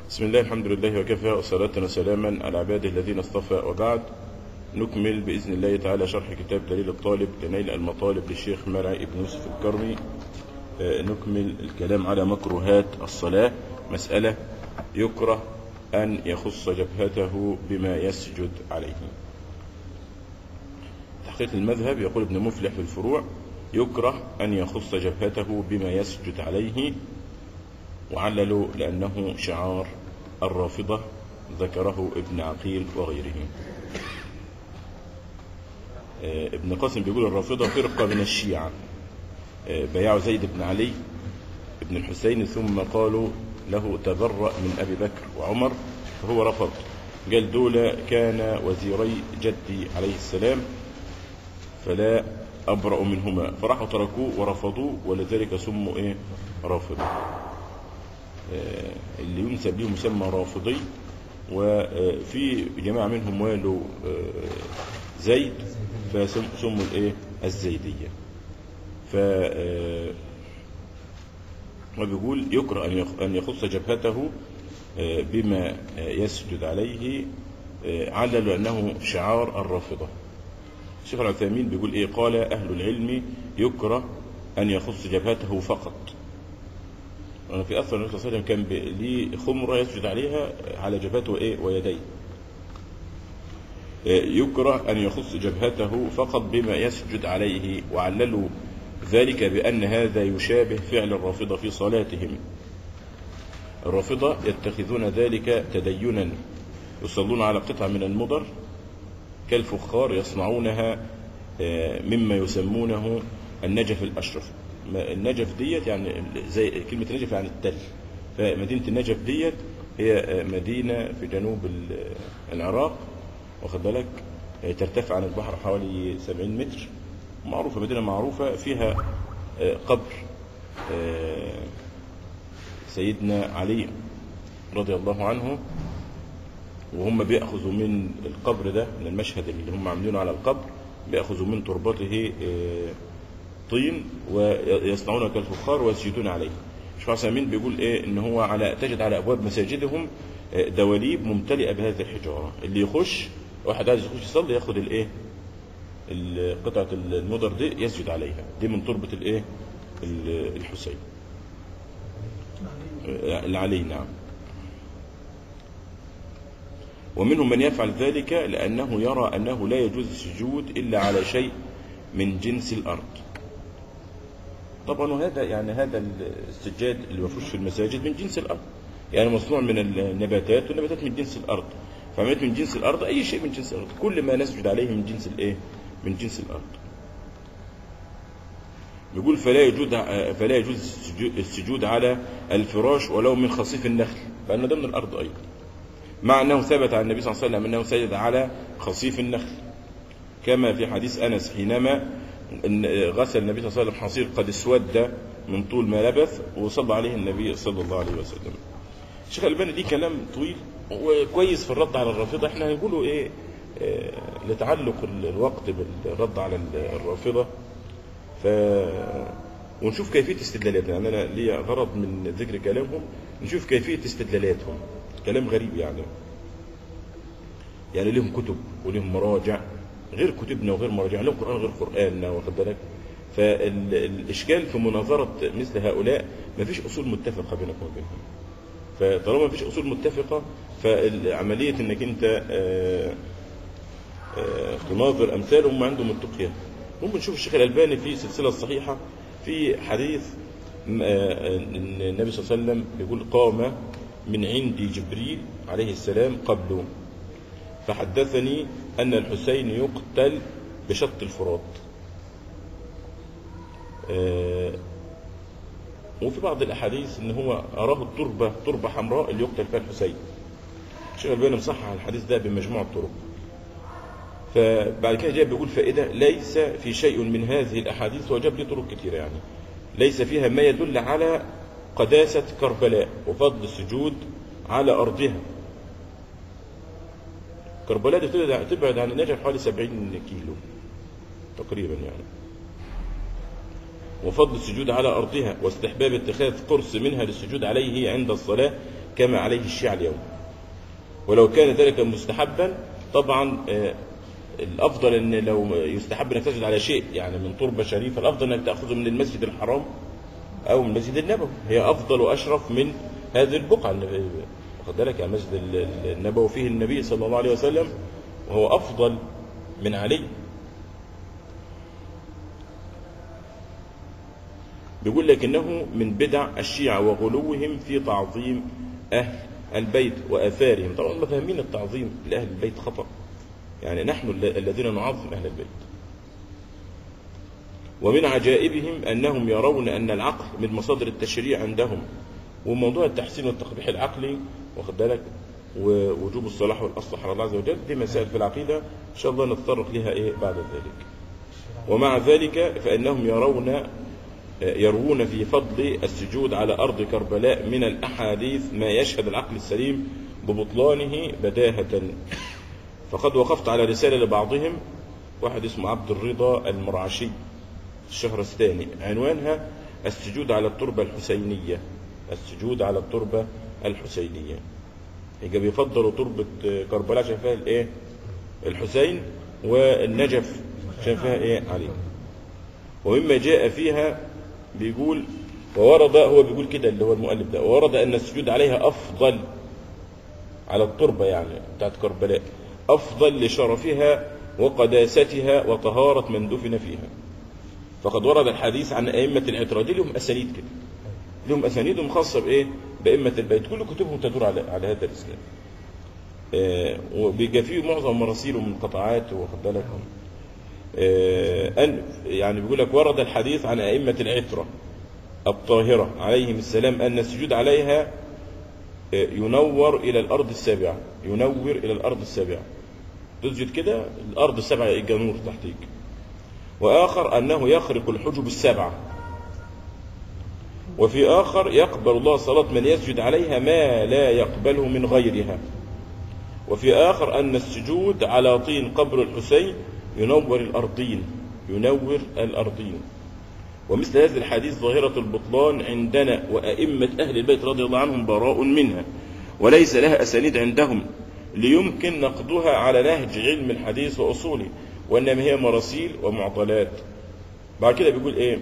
بسم الله الحمد لله وكفى وصلاة وسلاما على عباده الذين اصطفى وبعد نكمل بإذن الله تعالى شرح كتاب دليل الطالب لنيل المطالب للشيخ مرعي بن يوسف الكرمي آه، نكمل الكلام على مكروهات الصلاة مسألة يكره أن يخص جبهته بما يسجد عليه تحقيق المذهب يقول ابن مفلح في الفروع يكره أن يخص جبهته بما يسجد عليه وعللوا لأنه شعار الرافضة ذكره ابن عقيل وغيره آه، ابن قاسم بيقول الرافضة فرقة من الشيعة آه، بايعوا زيد بن علي بن الحسين ثم قالوا له تبرأ من أبي بكر وعمر فهو رفض قال دول كان وزيري جدي عليه السلام فلا أبرأ منهما فراحوا تركوه ورفضوه ولذلك سموا إيه رافضة آه، اللي ينسب لهم يسمى رافضي وفي جماعة منهم والوا آه، زيد فسموا الايه الزيدية ف آه، وبيقول يكره أن يخ- أن يخص جبهته آه، بما آه، يسجد عليه آه، عللوا أنه شعار الرافضة الشيخ العثيمين بيقول إيه قال أهل العلم يكره أن يخص جبهته فقط أنا في أثر النبي صلى الله عليه وسلم كان ب- ليه خمرة يسجد عليها على جبهته إيه ويديه آه، يكره أن يخص جبهته فقط بما يسجد عليه وعللوا ذلك بأن هذا يشابه فعل الرافضة في صلاتهم الرافضة يتخذون ذلك تدينا يصلون على قطعة من المضر كالفخار يصنعونها آه، مما يسمونه النجف الأشرف ما- النجف ديت يعني زي كلمة نجف يعني التل فمدينة النجف ديت هي آه، مدينة في جنوب ال- العراق واخد بالك آه، ترتفع عن البحر حوالي 70 متر معروفة مدينة معروفة فيها آه، قبر آه، سيدنا علي رضي الله عنه وهم بيأخذوا من القبر ده من المشهد اللي هم عاملينه على القبر بيأخذوا من تربته آه، طين ويصنعون كالفخار ويسجدون عليه الشيخ عثيمين بيقول ايه ان هو على تجد على ابواب مساجدهم آه، دواليب ممتلئه بهذه الحجاره اللي يخش واحد عايز يخش يصلي ياخد الايه ال- قطعه المضر دي يسجد عليها دي من تربه الايه ال- الحسين آه، العلي نعم ومنهم من يفعل ذلك لأنه يرى أنه لا يجوز السجود إلا على شيء من جنس الأرض طبعا وهذا يعني هذا السجاد اللي مفروش في المساجد من جنس الأرض يعني مصنوع من النباتات والنباتات من جنس الأرض فعملت من جنس الأرض أي شيء من جنس الأرض كل ما نسجد عليه من جنس الإيه من جنس الأرض يقول فلا يجوز فلا يجوز السجود- السجود على الفراش ولو من خصيف النخل فإن ده من الأرض أيضا مع أنه ثبت عن النبي صلى الله عليه وسلم أنه سجد على خصيف النخل كما في حديث أنس حينما إن غسل النبي صلى الله عليه وسلم حصير قد اسود من طول ما لبث وصلى عليه النبي صلى الله عليه وسلم الشيخ الألباني دي كلام طويل وكويس في الرد على الرافضة احنا هنقوله ايه آه، لتعلق ال- الوقت بالرد على ال- الرافضة ف ونشوف كيفية استدلالاتهم يعني أنا لي غرض من ذكر كلامهم نشوف كيفية استدلالاتهم كلام غريب يعني يعني لهم كتب ولهم مراجع غير كتبنا وغير مراجع لهم قرآن غير قرآننا واخد بالك فالإشكال في مناظرة مثل هؤلاء ما فيش أصول متفقة بينك وبينهم فطالما ما فيش أصول متفقة فعملية إنك أنت آه، آه، تناظر أمثالهم هم عندهم التقية ممكن نشوف الشيخ الألباني في سلسلة الصحيحة في حديث م- آه، إن النبي صلى الله عليه وسلم يقول قام من عندي جبريل عليه السلام قبله فحدثني أن الحسين يقتل بشط الفرات آه، وفي بعض الأحاديث أن هو أراه التربة تربة حمراء اللي يقتل فيها الحسين الشيخ الألباني مصحح الحديث ده بمجموع الطرق فبعد كده جاء بيقول فائدة ليس في شيء من هذه الأحاديث وجاب لي طرق كثيرة يعني ليس فيها ما يدل على قداسة كربلاء وفضل السجود على أرضها كربلاء دي تبعد- تبعد عن النجف حوالي 70 كيلو تقريبا يعني وفضل السجود على أرضها واستحباب اتخاذ قرص منها للسجود عليه عند الصلاة كما عليه الشيعة اليوم ولو كان ذلك مستحبا طبعا آه، الافضل ان لو يستحب انك تسجد على شيء يعني من تربه شريفه الافضل انك تاخذه من المسجد الحرام او من المسجد النبوي هي افضل واشرف من هذه البقعه واخد بالك يعني المسجد ال- ال- النبوي فيه النبي صلى الله عليه وسلم وهو افضل من علي بيقول لك انه من بدع الشيعة وغلوهم في تعظيم اهل البيت واثارهم طبعا هم فاهمين التعظيم لاهل البيت خطأ يعني نحن ال- الذين نعظم اهل البيت ومن عجائبهم انهم يرون ان العقل من مصادر التشريع عندهم وموضوع التحسين والتقبيح العقلي واخد بالك ووجوب الصلاح والاصلح على الله عز وجل دي مسائل في العقيده ان شاء الله نتطرق لها ايه بعد ذلك ومع ذلك فانهم يرون يروون في فضل السجود على أرض كربلاء من الأحاديث ما يشهد العقل السليم ببطلانه بداهة فقد وقفت على رسالة لبعضهم واحد اسمه عبد الرضا المرعشي الشهرستاني عنوانها السجود على التربة الحسينية السجود على التربة الحسينية يبقى بيفضلوا تربة كربلاء عشان فيها الايه الحسين والنجف عشان فيها ايه علي ومما جاء فيها بيقول وورد هو بيقول كده اللي هو المؤلف ده وورد ان السجود عليها افضل على التربه يعني بتاعت كربلاء افضل لشرفها وقداستها وطهاره من دفن فيها فقد ورد الحديث عن ائمه الاعتراض لهم اسانيد كده لهم اسانيدهم خاصه بايه بائمه البيت كل كتبهم تدور على على هذا الاسلام آه وبيبقى فيه معظم مراسيله من قطعات واخد بالك آه، أن يعني بيقول لك ورد الحديث عن أئمة العترة الطاهرة عليهم السلام أن السجود عليها آه، ينور إلى الأرض السابعة ينور إلى الأرض السابعة تسجد كده الأرض السبعة يبقى نور تحتيك وآخر أنه يخرق الحجب السبعة وفي آخر يقبل الله صلاة من يسجد عليها ما لا يقبله من غيرها وفي آخر أن السجود على طين قبر الحسين ينور الأرضين ينور الأرضين ومثل هذه الحديث ظاهرة البطلان عندنا وأئمة أهل البيت رضي الله عنهم براء منها وليس لها أسانيد عندهم ليمكن نقدها على نهج علم الحديث وأصوله وإنما هي مراسيل ومعضلات بعد كده بيقول إيه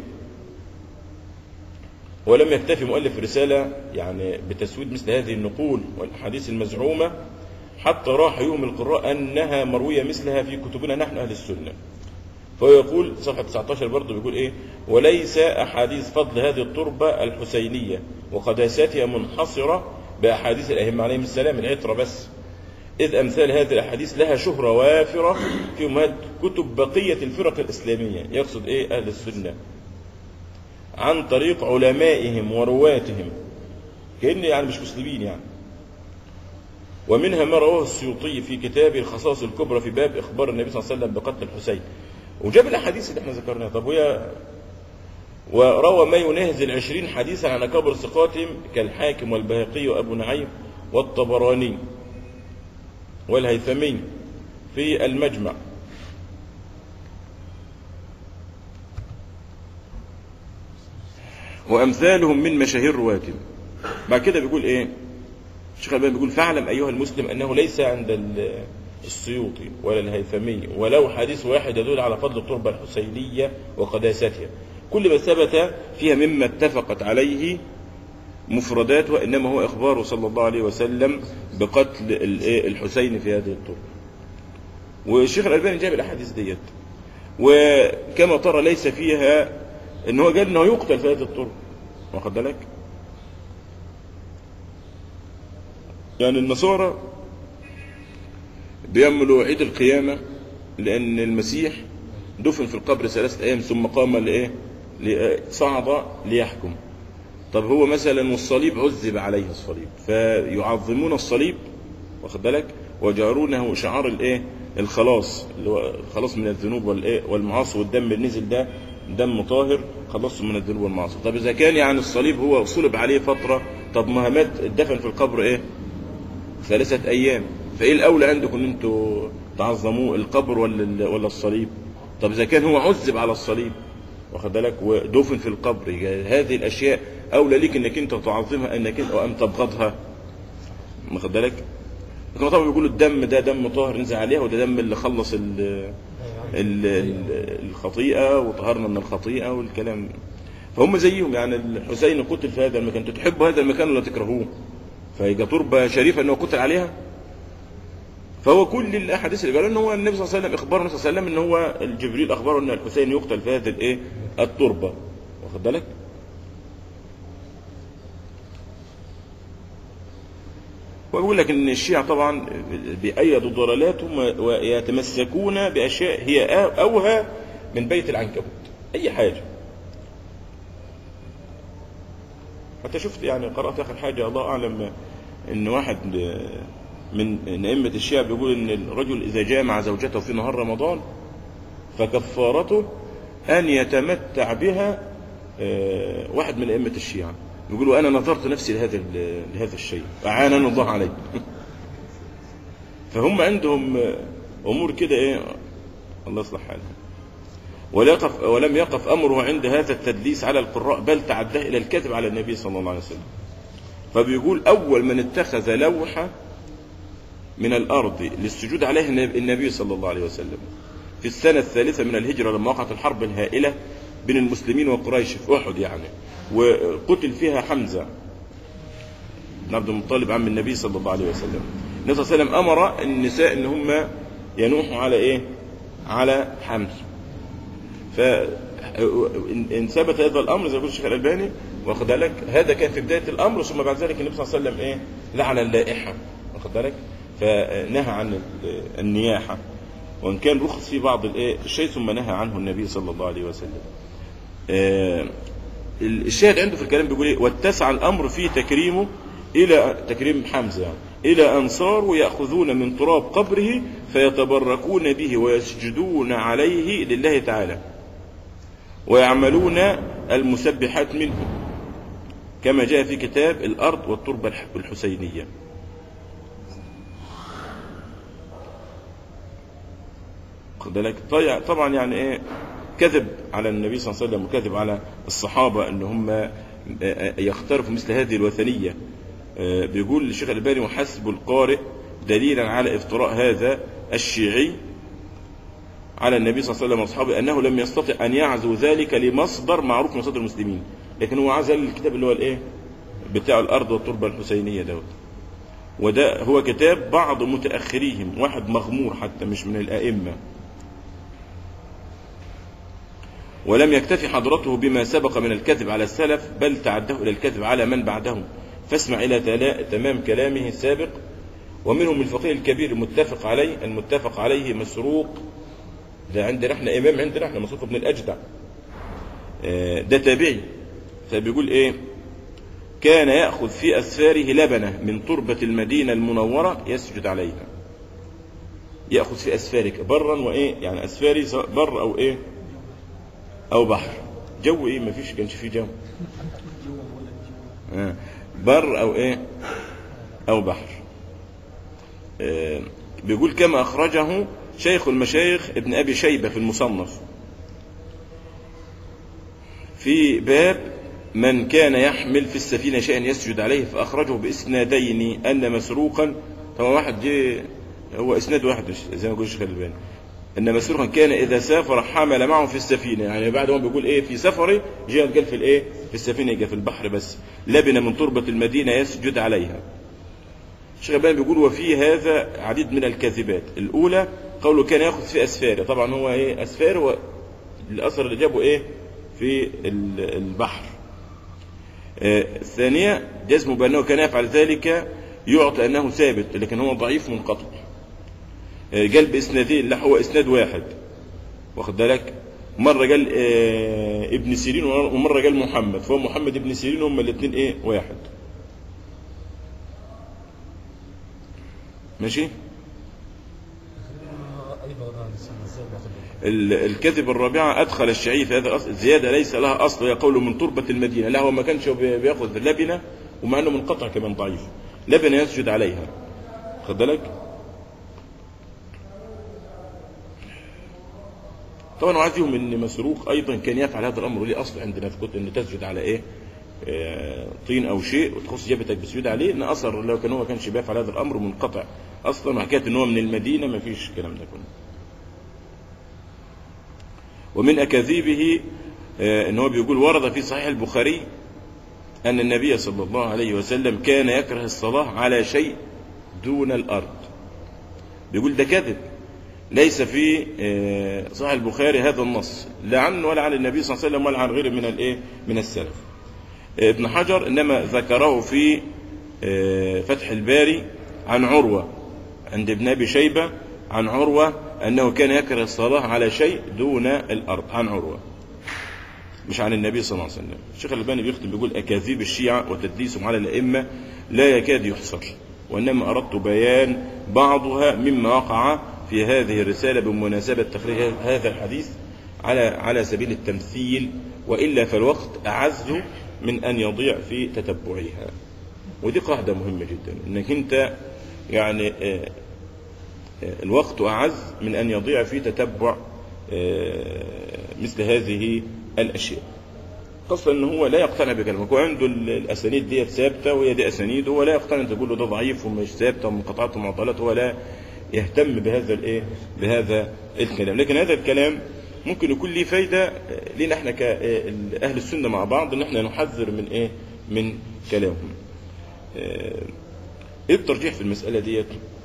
ولم يكتفي مؤلف رسالة يعني بتسويد مثل هذه النقول والأحاديث المزعومة حتى راح يوم القراء أنها مروية مثلها في كتبنا نحن أهل السنة فهو يقول صفحة 19 برضه بيقول إيه وليس أحاديث فضل هذه التربة الحسينية وقداستها منحصرة بأحاديث الأئمة عليهم السلام العترة بس إذ أمثال هذه الأحاديث لها شهرة وافرة في أمهات كتب بقية الفرق الإسلامية يقصد إيه أهل السنة عن طريق علمائهم ورواتهم كأن يعني مش مسلمين يعني ومنها ما رواه السيوطي في كتابه الخصائص الكبرى في باب اخبار النبي صلى الله عليه وسلم بقتل الحسين وجاب الاحاديث اللي احنا ذكرناها طب وهي وروى ما يناهز العشرين حديثا عن كبر ثقاتهم كالحاكم والبهقي وابو نعيم والطبراني والهيثمي في المجمع وامثالهم من مشاهير رواتهم بعد كده بيقول ايه الشيخ الألباني بيقول فاعلم أيها المسلم أنه ليس عند ال- السيوطي ولا الهيثمي ولو حديث واحد يدل على فضل التربة الحسينية وقداستها كل ما ثبت فيها مما اتفقت عليه مفردات وإنما هو إخباره صلى الله عليه وسلم بقتل ال- إيه الحسين في هذه التربة والشيخ الألباني جاب الأحاديث ديت وكما ترى ليس فيها ان هو قال انه يقتل في هذه التربة واخد بالك يعني النصارى بيعملوا عيد القيامة لأن المسيح دفن في القبر ثلاثة أيام ثم قام لإيه؟ لإيه؟ صعد ليحكم طب هو مثلا والصليب عذب عليه الصليب فيعظمون الصليب واخد بالك وجعلونه شعار الايه الخلاص اللي هو الخلاص من الذنوب والايه والمعاصي والدم اللي نزل ده دم طاهر خلصهم من الذنوب والمعاصي طب اذا كان يعني الصليب هو صلب عليه فتره طب ما مات اتدفن في القبر ايه ثلاثة أيام فإيه الأولى عندكم أن أنتوا تعظموه القبر ولا ال- ولا الصليب طب إذا كان هو عذب على الصليب واخد بالك ودفن في القبر يعني هذه الأشياء أولى ليك أنك أنت تعظمها أنك أنت وأن تبغضها واخد بالك لكن طبعا بيقولوا الدم ده دم طاهر نزل عليها وده دم اللي خلص ال ال- ال- الخطيئة وطهرنا من الخطيئة والكلام فهم زيهم يعني الحسين قتل في هذا المكان انتوا تحبوا هذا المكان ولا تكرهوه فيبقى تربة شريفة انه قتل عليها فهو كل الاحاديث اللي قالوا ان هو النبي صلى الله عليه وسلم اخبار النبي صلى الله عليه وسلم ان هو جبريل اخبره ان الحسين يقتل في هذه الايه التربة واخد بالك ويقول لك ان الشيعة طبعا بيأيدوا ضلالاتهم ويتمسكون باشياء هي اوهى من بيت العنكبوت اي حاجه حتى شفت يعني قرأت آخر حاجة الله أعلم إن واحد من أئمة الشيعة بيقول إن الرجل إذا جامع زوجته في نهار رمضان فكفارته أن يتمتع بها آه، واحد من أئمة الشيعة يقولوا أنا نظرت نفسي لهذا ال- لهذا الشيء أعانني الله عليه فهم عندهم آه، أمور كده إيه الله يصلح حالهم ولا يقف ولم يقف أمره عند هذا التدليس على القراء بل تعداه إلى الكذب على النبي صلى الله عليه وسلم فبيقول أول من اتخذ لوحة من الأرض للسجود عليها النبي صلى الله عليه وسلم في السنة الثالثة من الهجرة لما وقعت الحرب الهائلة بين المسلمين وقريش في أحد يعني وقتل فيها حمزة بن عبد المطلب عم النبي صلى الله عليه وسلم النبي صلى الله عليه وسلم أمر النساء إن هم ينوحوا على إيه على حمزة فإن ثبت هذا الأمر زي ما يقول الشيخ الألباني واخد بالك هذا كان في بداية الأمر ثم بعد ذلك النبي صلى الله عليه وسلم إيه لعن اللائحة واخد بالك فنهى عن ال- النياحة وإن كان رخص في بعض الإيه الشيء ثم نهى عنه النبي صلى الله عليه وسلم آه، الشاهد عنده في الكلام بيقول ايه واتسع الامر في تكريمه الى تكريم حمزه يعني الى ان صاروا ياخذون من تراب قبره فيتبركون به ويسجدون عليه لله تعالى ويعملون المسبحات منه كما جاء في كتاب الارض والتربه الح- الحسينيه خد بالك طيب- طبعا يعني ايه كذب على النبي صلى الله عليه وسلم وكذب على الصحابه ان هم آه، آه، يخترفوا مثل هذه الوثنيه آه، بيقول الشيخ الألباني وحسب القارئ دليلا على افتراء هذا الشيعي على النبي صلى الله عليه وسلم واصحابه انه لم يستطع ان يعزو ذلك لمصدر معروف من مصادر المسلمين لكن هو عزل الكتاب اللي هو الايه بتاع الارض والتربه الحسينيه دوت وده هو كتاب بعض متاخريهم واحد مغمور حتى مش من الائمه ولم يكتفي حضرته بما سبق من الكذب على السلف بل تعده الى الكذب على من بعدهم فاسمع الى تلا- تمام كلامه السابق ومنهم الفقيه الكبير المتفق عليه المتفق عليه مسروق ده عندنا احنا امام عندنا احنا مسروق بن الاجدع آه، ده تابعي فبيقول ايه كان ياخذ في اسفاره لبنه من تربه المدينه المنوره يسجد عليها ياخذ في اسفارك برا وايه يعني اسفاري سواء بر او ايه او بحر جو ايه مفيش كانش فيه جو آه. بر او ايه او بحر آه. بيقول كما اخرجه شيخ المشايخ ابن ابي شيبه في المصنف في باب من كان يحمل في السفينه شيئا يسجد عليه فاخرجه باسنادين ان مسروقا طبعا واحد جه هو اسناد واحد زي ما يقول الشيخ الالباني ان مسروقا كان اذا سافر حمل معه في السفينه يعني بعد ما بيقول ايه في سفره جاء قال في الايه في السفينه جاء في البحر بس لبن من تربه المدينه يسجد عليها الشيخ الالباني بيقول وفي هذا عديد من الكاذبات الاولى قوله كان ياخذ في اسفاره طبعا هو ايه اسفار هو الاثر اللي جابه ايه في ال- البحر آه، الثانيه جزم بانه كان يفعل ذلك يعطى انه ثابت لكن هو ضعيف منقطع آه، قال باسنادين لا هو اسناد واحد واخد بالك مره قال آه، ابن سيرين ومره قال محمد فهو محمد ابن سيرين هم الاثنين ايه واحد ماشي ايضا هذا الزيادة ال- الكذب الرابعة أدخل الشيعي في هذا الأصل زيادة ليس لها أصل هي قول من تربة المدينة لا هو ما كانش بي- بياخذ لبنة ومع أنه منقطع كمان ضعيف لبنة يسجد عليها خد بالك طبعا وعد فيهم ان مسروق ايضا كان يفعل هذا الامر ليه اصل عندنا في كتب ان تسجد على ايه آه، طين او شيء وتخص جبهتك بالسجود عليه ان اثر لو كان هو كان شباب على هذا الامر منقطع اصلا وحكايه ان هو من المدينه ما فيش الكلام ده كله ومن اكاذيبه آه، ان هو بيقول ورد في صحيح البخاري ان النبي صلى الله عليه وسلم كان يكره الصلاه على شيء دون الارض بيقول ده كذب ليس في آه، صحيح البخاري هذا النص لا عنه ولا عن النبي صلى الله عليه وسلم ولا عن غيره من الايه من السلف آه، ابن حجر انما ذكره في آه، فتح الباري عن عروه عند ابن ابي شيبه عن عروه انه كان يكره الصلاه على شيء دون الارض عن عروه مش عن النبي صلى الله عليه وسلم الشيخ الألباني بيختم بيقول أكاذيب الشيعة وتدليسهم على الأئمة لا يكاد يحصر وإنما أردت بيان بعضها مما وقع في هذه الرسالة بمناسبة تخريج هذا الحديث على على سبيل التمثيل وإلا فالوقت أعز من أن يضيع في تتبعها ودي قاعدة مهمة جدا إنك أنت يعني آه، آه، الوقت أعز من أن يضيع في تتبع آه، مثل هذه الأشياء خاصة ان هو لا يقتنع بكلامك وعنده ال- الاسانيد ديت ثابته وهي دي اسانيد هو لا يقتنع انت تقول له ده ضعيف ومش ثابته ومنقطعات ومعطلات هو لا يهتم بهذا الايه بهذا الكلام لكن هذا الكلام ممكن يكون ليه فايده لنا احنا كاهل السنه مع بعض ان احنا نحذر من ايه من كلامهم آه، ايه الترجيح في المساله ديت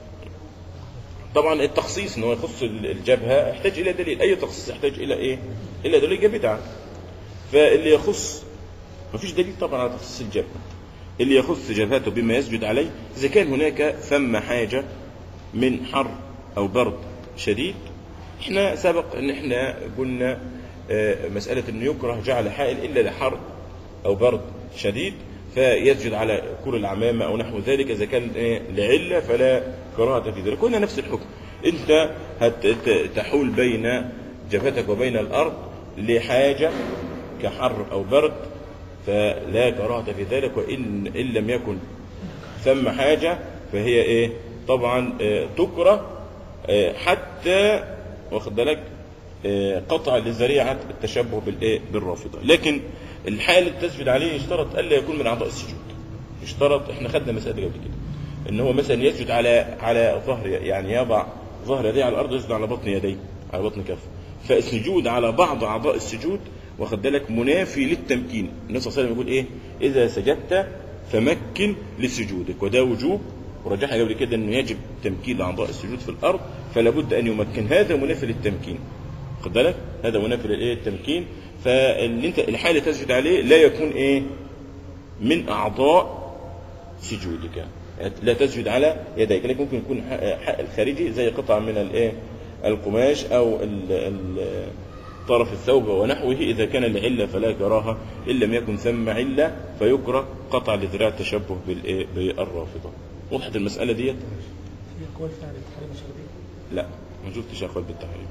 طبعا التخصيص ان هو يخص الجبهه يحتاج الى دليل اي تخصيص يحتاج الى ايه الى دليل يبقى بدعه فاللي يخص مفيش دليل طبعا على تخصيص الجبهه اللي يخص جبهته بما يسجد عليه اذا كان هناك ثم حاجه من حر او برد شديد احنا سبق ان احنا قلنا آه، مساله انه يكره جعل حائل الا لحر او برد شديد فيسجد على كل العمامه او نحو ذلك اذا كان إيه لعله فلا كراهه في ذلك قلنا نفس الحكم انت هتحول بين جبهتك وبين الارض لحاجه كحر او برد فلا كراهه في ذلك وان ان لم يكن ثم حاجه فهي ايه طبعا آه، تكره آه، حتى واخد بالك آه، قطع لذريعه التشبه بالايه بالرافضه لكن الحال اللي تسجد عليه يشترط الا يكون من اعضاء السجود يشترط احنا خدنا مساله قبل كده ان هو مثلا يسجد على على ظهر يعني يضع ظهر يديه على الارض يسجد على بطن يديه على بطن كفه فالسجود على بعض اعضاء السجود واخد بالك منافي للتمكين النبي صلى الله عليه وسلم يقول ايه اذا سجدت فمكن لسجودك وده وجوب ورجحنا قبل كده انه يجب تمكين اعضاء السجود في الارض فلا بد ان يمكن هذا منافي للتمكين خد بالك هذا منافي للايه التمكين فاللي انت الحال اللي تسجد عليه لا يكون ايه من اعضاء سجودك لا تسجد على يديك لكن ممكن يكون حق الخارجي زي قطعه من الايه القماش او ال ال طرف الثوب ونحوه اذا كان العله فلا كراهه ان لم يكن ثم عله فيكره قطع لذراع التشبه بالايه بالرافضه وضحت المساله ديت في أقوال فعلا التحريم الشرعي لا ما شفتش اقوال بالتحريم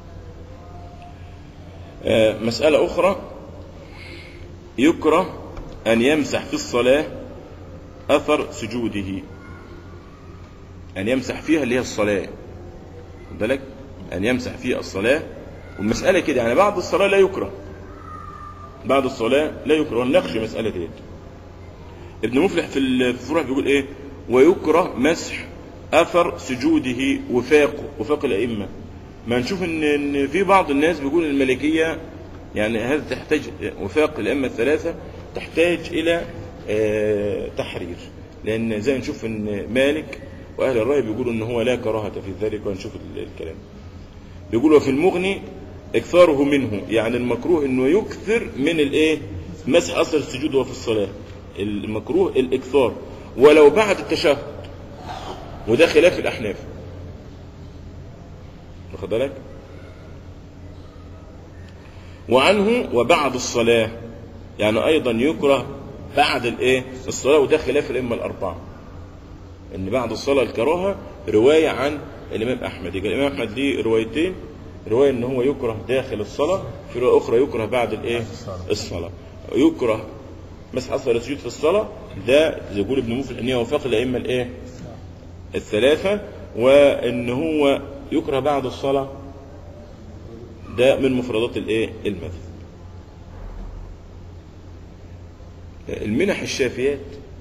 آه، مسألة أخرى يكره أن يمسح في الصلاة أثر سجوده أن يمسح فيها اللي هي الصلاة خد بالك أن يمسح فيها الصلاة والمسألة كده يعني بعد الصلاة لا يكره بعد الصلاة لا يكره ونناقش المسألة ديت ابن مفلح في الفروع بيقول إيه ويكره مسح أثر سجوده وفاقه وفاق الأئمة ما نشوف ان ان في بعض الناس بيقول الملكيه يعني هذا تحتاج وفاق الائمه الثلاثه تحتاج الى آه، تحرير لان زي نشوف ان مالك واهل الراي بيقولوا ان هو لا كراهه في ذلك ونشوف ال- الكلام بيقولوا في المغني اكثاره منه يعني المكروه انه يكثر من الايه مسح اثر السجود وهو في الصلاه المكروه الاكثار ولو بعد التشهد وده خلاف الاحناف واخد بالك وعنه وبعد الصلاة يعني أيضا يكره بعد الإيه الصلاة وده خلاف الأئمة الأربعة إن بعد الصلاة الكراهة رواية عن الإمام أحمد يبقى الإمام أحمد ليه روايتين رواية إن هو يكره داخل الصلاة في رواية أخرى يكره بعد الإيه الصلاة يكره مسح أثر السجود في الصلاة ده زي يقول ابن مفلح إن هي وفاق الأئمة الإيه الثلاثة وإن هو يكره بعد الصلاة ده من مفردات الايه المذهب المنح الشافيات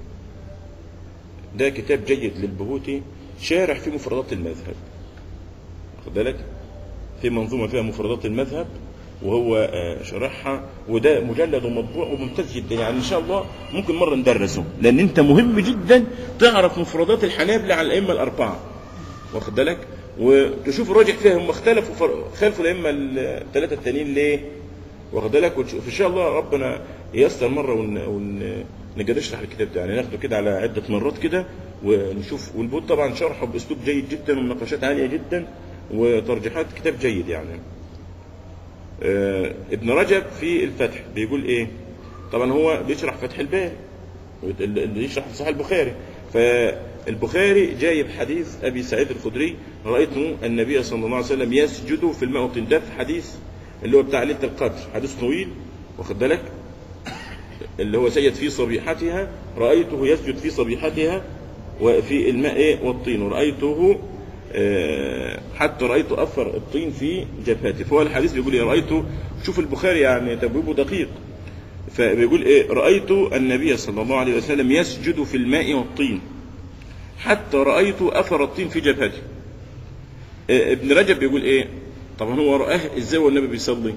ده كتاب جيد للبهوتي شارح في مفردات المذهب واخد بالك في منظومة فيها مفردات المذهب وهو آه، شرحها وده مجلد ومطبوع وممتاز جدا يعني ان شاء الله ممكن مره ندرسه لان انت مهم جدا تعرف مفردات الحنابلة على الائمه الاربعه واخد بالك وتشوف الراجح فيها هم اختلفوا فر- خالفوا الائمه الثلاثه التانيين ليه واخد بالك وتشوف ان شاء الله ربنا ييسر مره ون, ون... نجي نشرح الكتاب ده يعني ناخده كده على عده مرات كده ونشوف والبوت طبعا شرحه باسلوب جيد جدا ومناقشات عاليه جدا وترجيحات كتاب جيد يعني آه، ابن رجب في الفتح بيقول ايه طبعا هو بيشرح فتح الباري اللي يشرح صحيح البخاري فالبخاري جايب حديث ابي سعيد الخدري رايت النبي صلى الله عليه وسلم يسجد في الماء والطين ده في حديث اللي هو بتاع ليله القدر حديث طويل واخد بالك اللي هو سيد في صبيحتها رايته يسجد في صبيحتها وفي الماء إيه؟ والطين ورأيته آه، حتى رأيت أثر الطين في جبهته فهو الحديث بيقول إيه رأيته شوف البخاري يعني تبويبه دقيق فبيقول إيه رأيت النبي صلى الله عليه وسلم يسجد في الماء والطين حتى رأيت أثر الطين في جبهته آه، ابن رجب بيقول إيه طبعا هو رآه إزاي والنبي بيصلي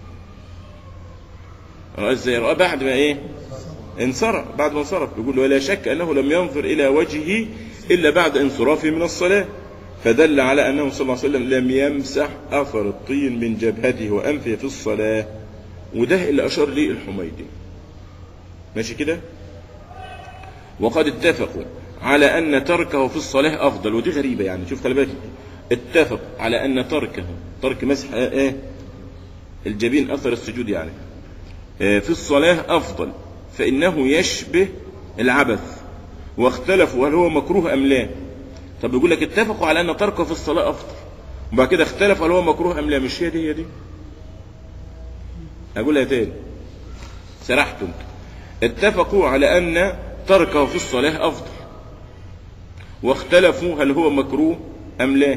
رآه إزاي رآه بعد ما إيه انصرف بعد ما انصرف بيقول ولا شك أنه لم ينظر إلى وجهه إلا بعد انصرافه من الصلاة فدل على أنه صلى الله عليه وسلم لم يمسح أثر الطين من جبهته وأنفه في الصلاة وده اللي أشار ليه الحميدي ماشي كده وقد اتفقوا على أن تركه في الصلاة أفضل ودي غريبة يعني شوف خلي بالك اتفق على أن تركه ترك مسح ايه الجبين أثر السجود يعني آه، في الصلاة أفضل فإنه يشبه العبث واختلفوا هل هو مكروه أم لا طب يقول لك اتفقوا على أن تركه في الصلاة أفضل وبعد كده اختلفوا هل هو مكروه أم لا مش هي دي هي دي أقولها تاني سرحتم اتفقوا على أن تركه في الصلاة أفضل واختلفوا هل هو مكروه أم لا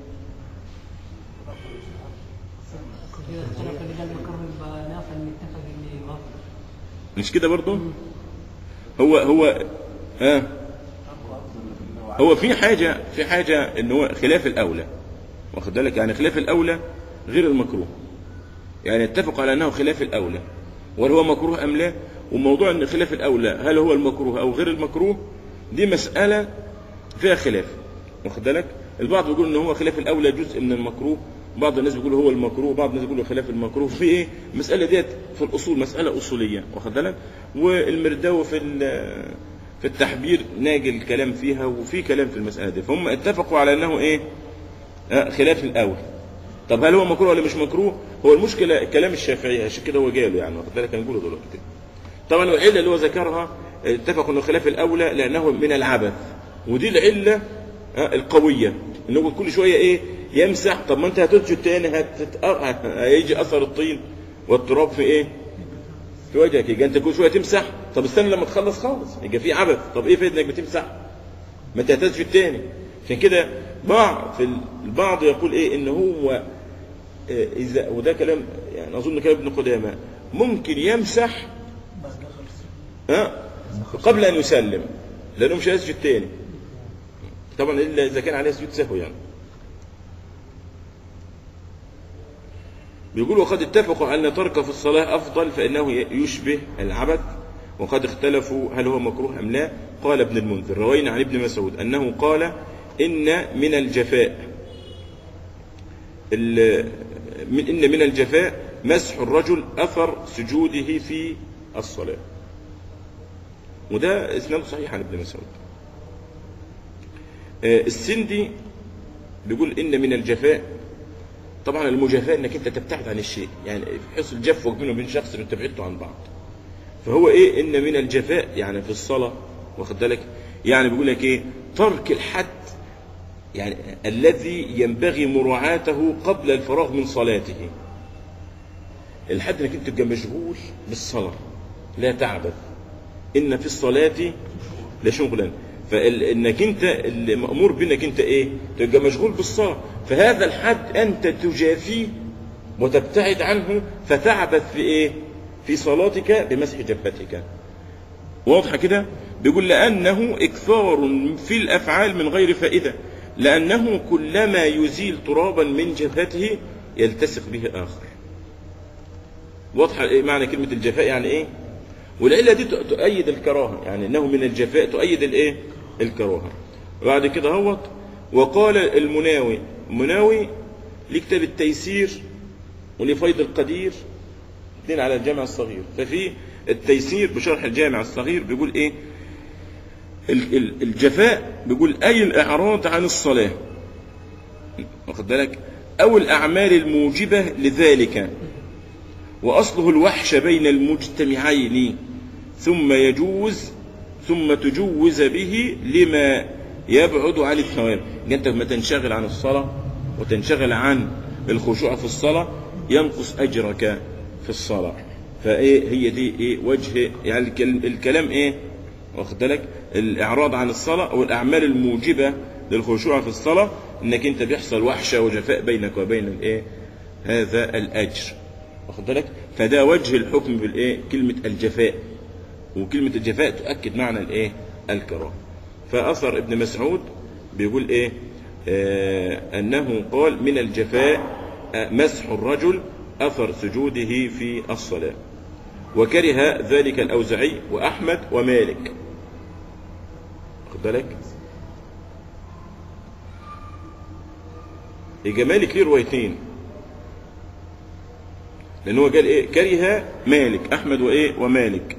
كده اختلف اللي قال مكروه يبقى نافع نتفق ان غلط مش كده برضه هو هو ها هو في حاجة في حاجة ان هو خلاف الاولى واخد بالك يعني خلاف الاولى غير المكروه يعني اتفقوا على انه خلاف الاولى وهل هو مكروه ام لا وموضوع ان خلاف الاولى هل هو المكروه او غير المكروه دي مسألة فيها خلاف واخد بالك البعض بيقول ان هو خلاف الاولى جزء من المكروه بعض الناس بيقول هو المكروه بعض الناس بيقول خلاف المكروه في ايه المساله ديت في الاصول مساله اصوليه واخد بالك والمرداوي في ال- في التحبير ناجي الكلام فيها وفي كلام في المساله دي فهم اتفقوا على انه ايه آه، خلاف الاول طب هل هو مكروه ولا مش مكروه هو المشكله كلام الشافعي عشان كده هو جاله يعني واخد بالك هنقوله دلوقتي طبعا العله اللي هو ذكرها اتفقوا انه خلاف الاولى لانه من العبث ودي العله آه، القويه انه كل شويه ايه يمسح طب ما انت هتسجد تاني هتت... آه، هيجي اثر الطين والتراب في ايه في وجهك يبقى انت كل شويه تمسح طب استنى لما تخلص خالص يبقى في عبث طب ايه فايده انك بتمسح ما انت هتسجد تاني عشان كده بعض في البعض يقول ايه ان هو آه، اذا وده كلام يعني اظن كلام ابن قدامه ممكن يمسح بعد ما خلص ها قبل ان يسلم لانه مش هيسجد تاني طبعا الا اذا كان عليه سجود سهو يعني بيقول وقد اتفقوا على ان تركه في الصلاه افضل فانه يشبه العبث وقد اختلفوا هل هو مكروه ام لا قال ابن المنذر روينا عن ابن مسعود انه قال ان من الجفاء ال- من ان من الجفاء مسح الرجل اثر سجوده في الصلاه وده اسناده صحيح عن ابن مسعود آه، السندي بيقول ان من الجفاء طبعا المجافاه انك انت تبتعد عن الشيء يعني يحصل جفوه بينه وبين شخص انت بعدتوا عن بعض فهو ايه ان من الجفاء يعني في الصلاه واخد بالك يعني بيقول لك ايه ترك الحد يعني الذي ينبغي مراعاته قبل الفراغ من صلاته الحد انك انت تبقى مشغول بالصلاه لا تعبث ان في الصلاه لشغلا فانك انت المامور بانك انت ايه تبقى مشغول بالصلاه فهذا الحد انت تجافيه وتبتعد عنه فتعبث في ايه في صلاتك بمسح جبهتك واضحة كده بيقول لأنه إكثار في الأفعال من غير فائدة لأنه كلما يزيل ترابا من جبهته يلتصق به آخر واضحة إيه معنى كلمة الجفاء يعني إيه والعلة دي تؤيد الكراهة يعني أنه من الجفاء تؤيد الإيه الكراهة بعد كده هوت وقال المناوي مناوي لكتاب التيسير ولفيض القدير اثنين على الجامع الصغير ففي التيسير بشرح الجامع الصغير بيقول ايه ال- ال- الجفاء بيقول اي الاعراض عن الصلاة واخد بالك او الاعمال الموجبة لذلك واصله الوحش بين المجتمعين ثم يجوز ثم تجوز به لما يبعد عن الثواب إن انت لما تنشغل عن الصلاة وتنشغل عن الخشوع في الصلاة ينقص اجرك في الصلاة فايه هي دي ايه وجه يعني الكل- الكلام ايه واخد بالك الاعراض عن الصلاة او الاعمال الموجبة للخشوع في الصلاة انك انت بيحصل وحشة وجفاء بينك وبين الايه هذا الاجر واخد بالك فده وجه الحكم بالايه كلمة الجفاء وكلمة الجفاء تؤكد معنى الايه الكراهه فأثر ابن مسعود بيقول ايه آه انه قال من الجفاء آه، مسح الرجل اثر سجوده في الصلاة وكره ذلك الاوزعي واحمد ومالك خد بالك يبقى مالك ليه روايتين لان هو قال ايه كره مالك احمد وايه ومالك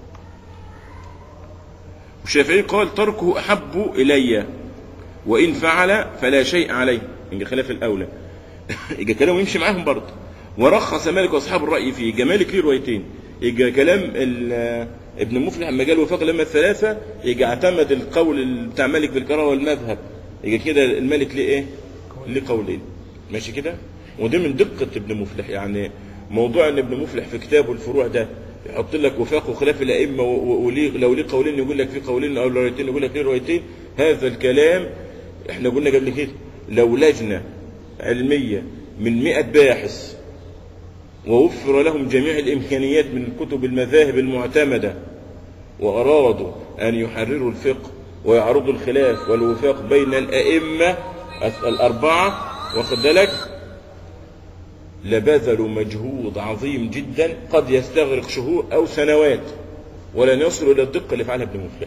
والشافعي قال تركه احب الي وان فعل فلا شيء عليه يبقى خلاف الاولى يبقى كلامه يمشي معاهم برضه ورخص مالك واصحاب الراي فيه يبقى مالك ليه روايتين يبقى كلام ال- ابن مفلح لما قال وفاق الائمه الثلاثه يبقى اعتمد القول بتاع مالك بالكراهه والمذهب يبقى كده الملك ليه ايه؟ ليه قولين ماشي كده؟ ودي من دقه ابن مفلح يعني موضوع ان ابن مفلح في كتابه الفروع ده يحط لك وفاق وخلاف الائمه و- و- وليه لو ليه قولين يقول لك في قولين او روايتين يقول لك ليه روايتين هذا الكلام احنا قلنا قبل كده لو لجنه علميه من 100 باحث ووفر لهم جميع الإمكانيات من كتب المذاهب المعتمدة وأرادوا أن يحرروا الفقه ويعرضوا الخلاف والوفاق بين الأئمة الأربعة واخد بالك لبذلوا مجهود عظيم جدا قد يستغرق شهور أو سنوات ولن يصلوا إلى الدقة اللي فعلها ابن مفلح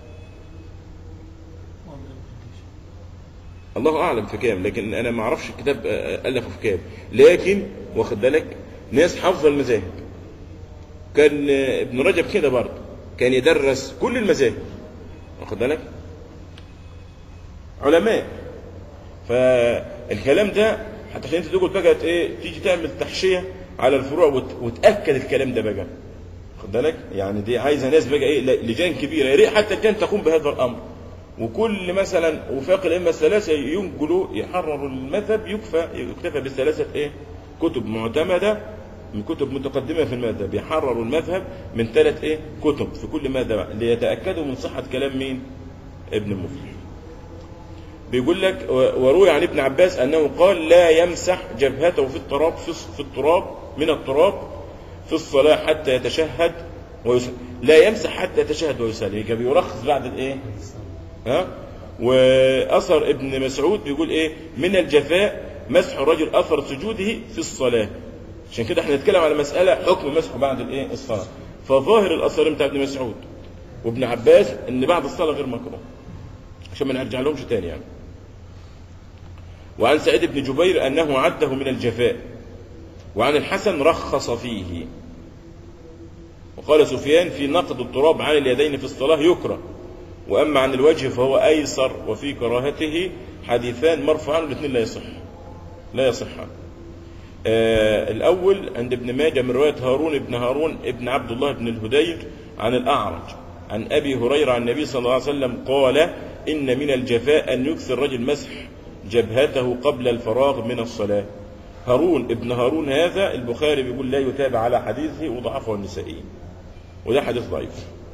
الله اعلم في كام لكن انا ما اعرفش الكتاب آه، الفه في كام لكن واخد بالك ناس حافظه المذاهب كان آه، ابن رجب كده برضه كان يدرس كل المذاهب واخد بالك علماء فالكلام ده حتى عشان انت تقول بقى ايه تيجي تعمل تحشيه على الفروع وت- وتاكد الكلام ده بقى خد بالك يعني دي عايزه ناس بقى ايه لجان كبيره يا ريت حتى اللجان تقوم بهذا الامر وكل مثلا وفاق الائمه الثلاثه ينقلوا يحرروا المذهب يكفى يكتفى بالثلاثه ايه كتب معتمده من كتب متقدمه في المذهب يحرروا المذهب من ثلاث ايه كتب في كل مذهب ليتاكدوا من صحه كلام مين ابن مفلح بيقول لك و- وروي عن ابن عباس انه قال لا يمسح جبهته في التراب في, الص- في التراب من التراب في الصلاه حتى يتشهد ويسلم لا يمسح حتى يتشهد ويسلم يبقى بيرخص بعد الايه ها واثر ابن مسعود بيقول ايه من الجفاء مسح الرجل اثر سجوده في الصلاه عشان كده احنا نتكلم على مساله حكم مسحه بعد الايه الصلاه فظاهر الاثر بتاع ابن مسعود وابن عباس ان بعد الصلاه غير مكروه عشان ما نرجع لهمش تاني يعني وعن سعيد بن جبير انه عده من الجفاء وعن الحسن رخص فيه وقال سفيان في نقض التراب عن اليدين في الصلاه يكره واما عن الوجه فهو ايسر وفي كراهته حديثان مرفوعان الاثنين لا يصح لا يصحان آه الاول عند ابن ماجه من روايه هارون بن هارون ابن عبد الله بن الهديج عن الاعرج عن ابي هريره عن النبي صلى الله عليه وسلم قال ان من الجفاء ان يكثر الرجل مسح جبهته قبل الفراغ من الصلاه هارون ابن هارون هذا البخاري بيقول لا يتابع على حديثه وضعفه النسائي وده حديث ضعيف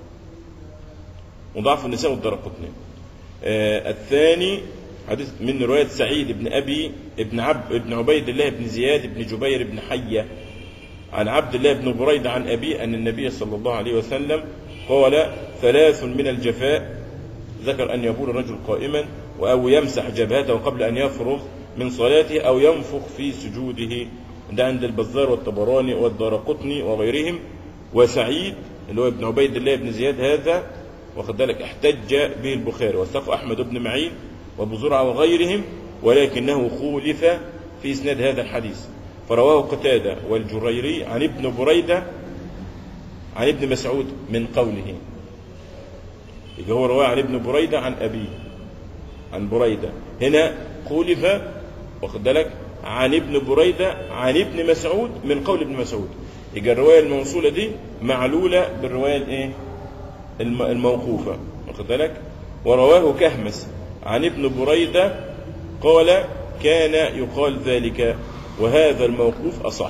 وضعف النساء والدرقطني آه الثاني حديث من رواية سعيد بن أبي ابن عب ابن عبيد الله بن زياد بن جبير بن حية عن عبد الله بن بريدة عن أبيه أن النبي صلى الله عليه وسلم قال ثلاث من الجفاء ذكر أن يبول الرجل قائما أو يمسح جبهته قبل أن يفرغ من صلاته أو ينفخ في سجوده ده عند البزار والطبراني والدارقطني وغيرهم وسعيد اللي هو ابن عبيد الله بن زياد هذا واخد بالك احتج به البخاري وثق أحمد بن معين وابو زرعة وغيرهم ولكنه خولف في إسناد هذا الحديث فرواه قتادة والجريري عن ابن بريدة عن ابن مسعود من قوله يبقى هو رواه عن ابن بريدة عن أبيه عن بريدة هنا خولف واخد بالك عن ابن بريدة عن ابن مسعود من قول ابن مسعود يبقى الرواية الموصولة دي معلولة بالرواية الايه الم- الموقوفة واخد بالك ورواه كهمس عن ابن بريدة قال كان يقال ذلك وهذا الموقوف أصح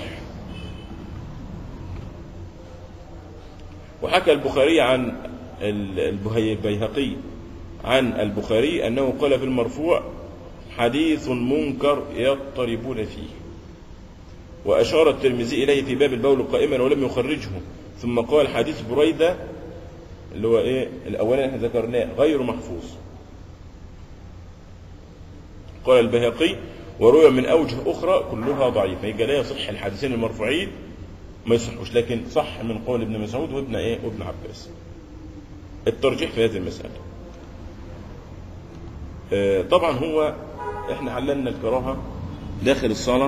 وحكى البخاري عن ال- البهي- البيهقي عن البخاري أنه قال في المرفوع حديث منكر يضطربون فيه وأشار الترمذي إليه في باب البول قائما ولم يخرجه ثم قال حديث بريدة اللي هو إيه الأولاني احنا ذكرناه غير محفوظ قال البيهقي وروي من أوجه أخرى كلها ضعيفة يبقى لا يصح الحديثين المرفوعين ما يصحوش لكن صح من قول ابن مسعود وابن إيه وابن عباس الترجيح في هذه المسألة آه، طبعا هو احنا عللنا الكراهة داخل الصلاة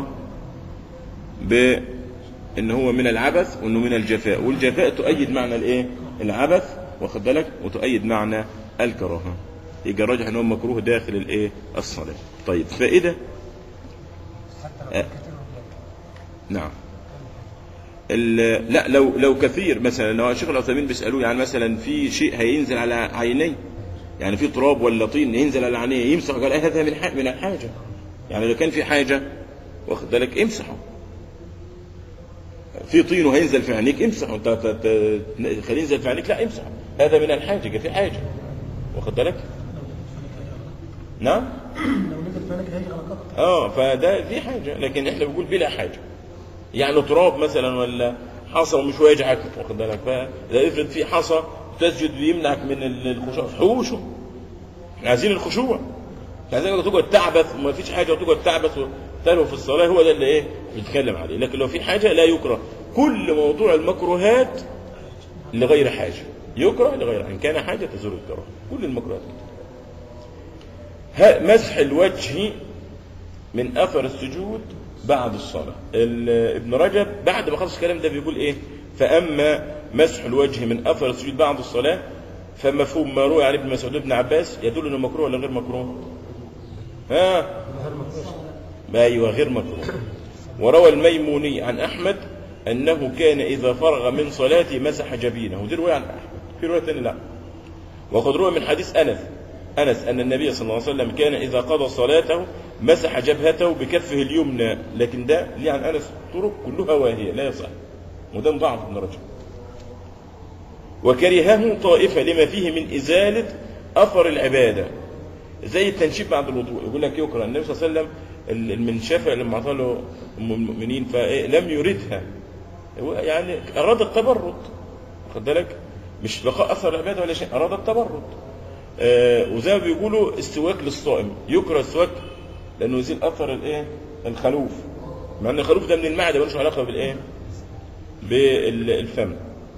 بان هو من العبث وانه من الجفاء والجفاء تؤيد معنى الايه العبث واخد بالك وتؤيد معنى الكراهة يبقى الراجح ان هو مكروه داخل الايه الصلاة طيب فائدة آه. نعم ال- لا لو لو كثير مثلا لو الشيخ العثيمين بيسالوه يعني مثلا في شيء هينزل على عينيه يعني في تراب ولا طين ينزل على عينيه يمسح قال إيه هذا من ح- من الحاجه يعني لو كان في حاجه واخد بالك امسحه في طين وهينزل في عينيك امسحه انت ت- ت- خليه ينزل في عينيك لا امسحه هذا من الحاجه يبقى في حاجه واخد بالك نعم لو نزل فانك هيجي على قطع اه فده في حاجه لكن احنا بنقول بلا حاجه يعني تراب مثلا ولا حصى ومش واجعك واخد بالك فاذا افرض في حصى تسجد بيمنعك من ال- الخشوع حوشه احنا عايزين الخشوع مش عايزينك تقعد تعبث وما فيش حاجه وتقعد تعبث وتلهو في الصلاه هو ده اللي ايه بنتكلم عليه لكن لو في حاجه لا يكره كل موضوع المكروهات لغير حاجه يكره لغير ان كان حاجه تزول الكراهه كل المكروهات ها- مسح الوجه من اثر السجود بعد الصلاه ال- ابن رجب بعد ما خلص الكلام ده بيقول ايه فاما مسح الوجه من اثر السجود بعد الصلاه فمفهوم ما روي عن ابن مسعود بن عباس يدل انه مكروه ولا غير مكروه ها ايوه غير مكروه وروى الميموني عن احمد انه كان اذا فرغ من صلاته مسح جبينه ودي روايه عن احمد في روايه ثانيه لا وقد روى من حديث انس انس ان النبي صلى الله عليه وسلم كان اذا قضى صلاته مسح جبهته بكفه اليمنى لكن ده ليه عن انس طرق كلها واهيه لا يصح وده ضعف ابن رجب وكرهه طائفه لما فيه من ازاله اثر العباده زي التنشيف بعد الوضوء يقول لك يكره النبي صلى الله عليه وسلم المنشفه لما اعطاه له ام المؤمنين فلم يردها هو يعني اراد التبرد واخد بالك مش بقاء اثر العباده ولا شيء اراد التبرد آه وزي ما بيقولوا استواك للصائم يكره السواك لانه يزيل اثر الايه الخلوف مع ان الخلوف ده من المعده ملوش علاقه بالايه بالفم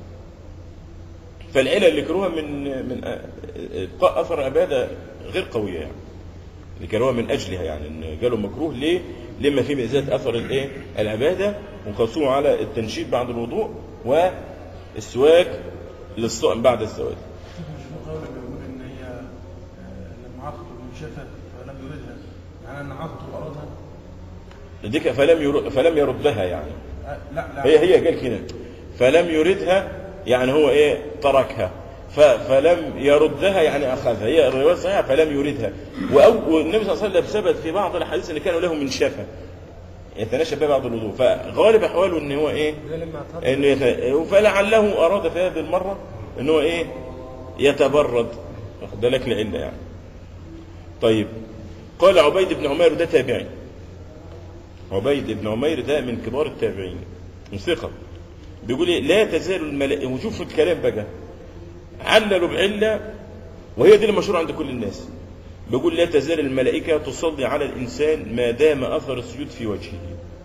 فالعلل اللي كروها من من ابقاء اثر العباده غير قويه يعني اللي كروها من اجلها يعني ان قالوا مكروه ليه؟ لما فيه من ازاله اثر الايه؟ العباده وقاسوه على التنشيط بعد الوضوء والسواك للصائم بعد الزواج. مش مقاولة بيقول ان هي آه، لما عطت المنشفة فلم يردها يعني ان عطت ارادها ديك فلم ير... فلم يردها يعني آه، لا لا هي هي قال كده فلم يردها يعني هو ايه تركها ف... فلم يردها يعني اخذها هي الروايه صحيحه فلم يردها وأو... والنبي صلى الله عليه وسلم ثبت في بعض الاحاديث ان كانوا له من شفه يتناشى بها بعض الوضوء فغالب احواله ان هو ايه انه يت... فلعله اراد في هذه المره ان هو ايه يتبرد واخد بالك لعله يعني طيب قال عبيد بن عمير ده تابعي عبيد بن عمير ده من كبار التابعين ثقة بيقول إيه لا تزال الملائكة وشوف الكلام بقى عللوا بعلة وهي دي المشهورة عند كل الناس بيقول لا تزال الملائكة تصلي على الإنسان ما دام أثر السجود في وجهه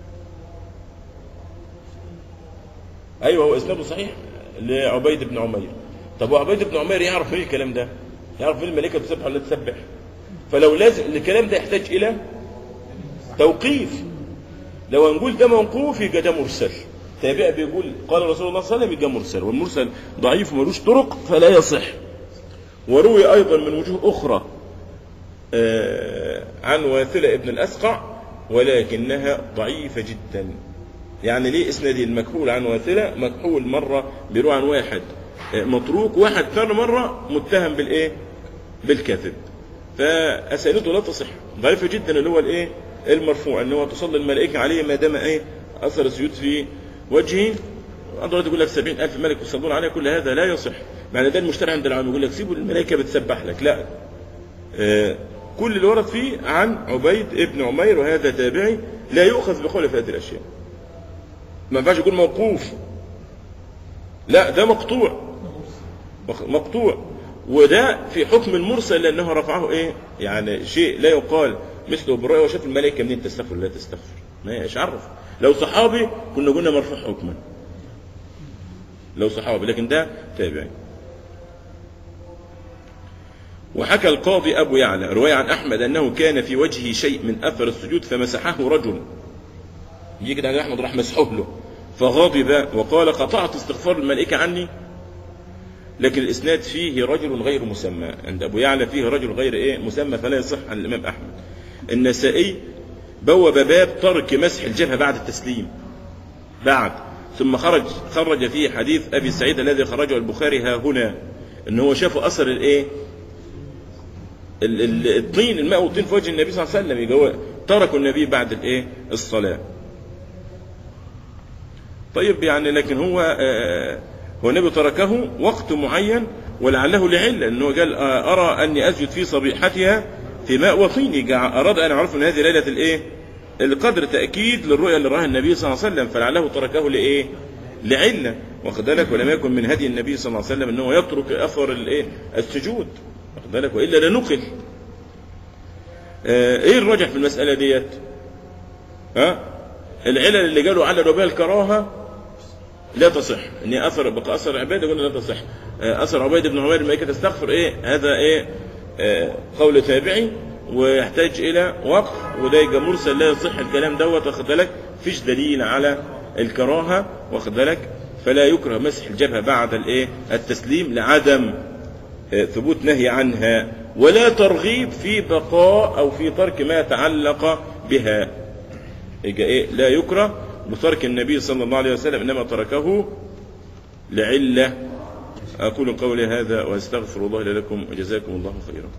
أيوة هو إسناده صحيح لعبيد بن عمير طب وعبيد بن عمير يعرف ايه الكلام ده يعرف ايه الملائكة تسبح ولا تسبح فلو لازم الكلام ده يحتاج إلى توقيف لو نقول ده موقوف يبقى ده مرسل تابع بيقول قال رسول الله صلى الله عليه وسلم يبقى مرسل والمرسل ضعيف وملوش طرق فلا يصح وروي أيضا من وجوه أخرى آه، عن واثلة ابن الأسقع ولكنها ضعيفة جدا يعني ليه اسنادي المكحول عن واثلة مكحول مرة بيروح عن واحد آه، متروك واحد ثاني مرة متهم بالإيه بالكذب فأسئلته لا تصح ضعيفة جدا اللي هو الإيه المرفوع ان هو تصلي الملائكة عليه ما دام ايه اثر السجود في وجهه دلوقتي يقول لك 70000 ملك يصلون عليه كل هذا لا يصح معنى ده المشترع عند العام يقول لك سيبوا الملائكة بتسبح لك لا آه كل اللي ورد فيه عن عبيد ابن عمير وهذا تابعي لا يؤخذ بقوله في هذه الاشياء ما ينفعش يكون موقوف لا ده مقطوع مقطوع وده في حكم المرسل لانه رفعه ايه يعني شيء لا يقال مثله بالرؤيا وشاف الملائكه منين تستغفر لا تستغفر ما ايش عرف لو صحابي كنا قلنا مرفوع حكما لو صحابي لكن ده تابعي وحكى القاضي أبو يعلى رواية عن أحمد أنه كان في وجهه شيء من أثر السجود فمسحه رجل يجي كده أحمد راح مسحه له فغضب وقال قطعت استغفار الملائكة عني لكن الإسناد فيه رجل غير مسمى عند أبو يعلى فيه رجل غير إيه مسمى فلا يصح عن الإمام أحمد النسائي بوب باب ترك مسح الجبهة بعد التسليم بعد ثم خرج خرج فيه حديث أبي سعيد الذي خرجه البخاري ها هنا إن هو شاف أثر الإيه ال- ال- الطين الماء والطين في وجه النبي صلى الله عليه وسلم يبقى هو تركوا النبي بعد الإيه الصلاة طيب يعني لكن هو آه هو النبي تركه وقت معين ولعله لعلة أنه قال آه أرى أني أسجد في صبيحتها في ماء وطين جع- أراد أن يعرف أن هذه ليلة الإيه القدر تأكيد للرؤيا اللي رآها النبي صلى الله عليه وسلم فلعله تركه لإيه لعلة واخد بالك ولم يكن من هدي النبي صلى الله عليه وسلم أنه يترك أثر الإيه السجود واخد بالك وإلا لنقل آه إيه الرجح في المسألة ديت ها العلل اللي قالوا على بها الكراهة لا تصح ان اثر بقى اثر عباده قلنا لا تصح آه، اثر عبيد بن عمير الملائكه تستغفر ايه هذا ايه آه، قول تابعي ويحتاج الى وقف وده يبقى مرسل لا يصح الكلام دوت واخد بالك فيش دليل على الكراهه واخد بالك فلا يكره مسح الجبهه بعد الايه التسليم لعدم آه، ثبوت نهي عنها ولا ترغيب في بقاء او في ترك ما يتعلق بها يبقى ايه لا يكره بترك النبي صلى الله عليه وسلم انما تركه لعله اقول قولي هذا واستغفر الله لي لكم وجزاكم الله خيرا